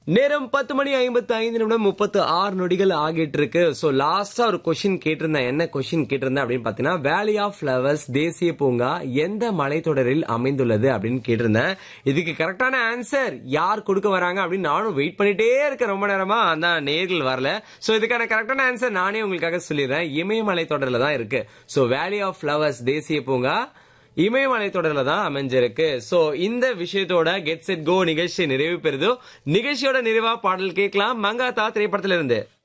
நேரம் பத்து மணி ஐம்பத்தி ஐந்து நிமிடம் முப்பத்து ஆறு நொடிகள் ஆகிட்டு இருக்கு ஸோ லாஸ்டா ஒரு கொஸ்டின் கேட்டிருந்தேன் என்ன கொஸ்டின் கேட்டிருந்தேன் அப்படின்னு பாத்தீங்கன்னா வேலி ஆஃப் ஃபிளவர்ஸ் தேசிய பூங்கா எந்த மலைத்தொடரில் அமைந்துள்ளது அப்படின்னு கேட்டிருந்தேன் இதுக்கு கரெக்டான ஆன்சர் யார் கொடுக்க வராங்க அப்படின்னு நானும் வெயிட் பண்ணிட்டே இருக்கேன் ரொம்ப நேரமா அந்த நேர்கள் வரல ஸோ இதுக்கான கரெக்டான ஆன்சர் நானே உங்களுக்காக சொல்லிடுறேன் இமயமலை தொடரில் தான் இருக்கு ஸோ வேலி ஆஃப் ஃபிளவர்ஸ் தேசிய பூங்கா இமயமலை தொடர்ல தான் அமைஞ்சிருக்கு சோ இந்த விஷயத்தோட கெட் செட் கோ நிகழ்ச்சி நிறைவு பெறுதோ நிகழ்ச்சியோட நிறைவா பாடல் கேட்கலாம் மங்காத்தா திரைப்படத்துல இருந்து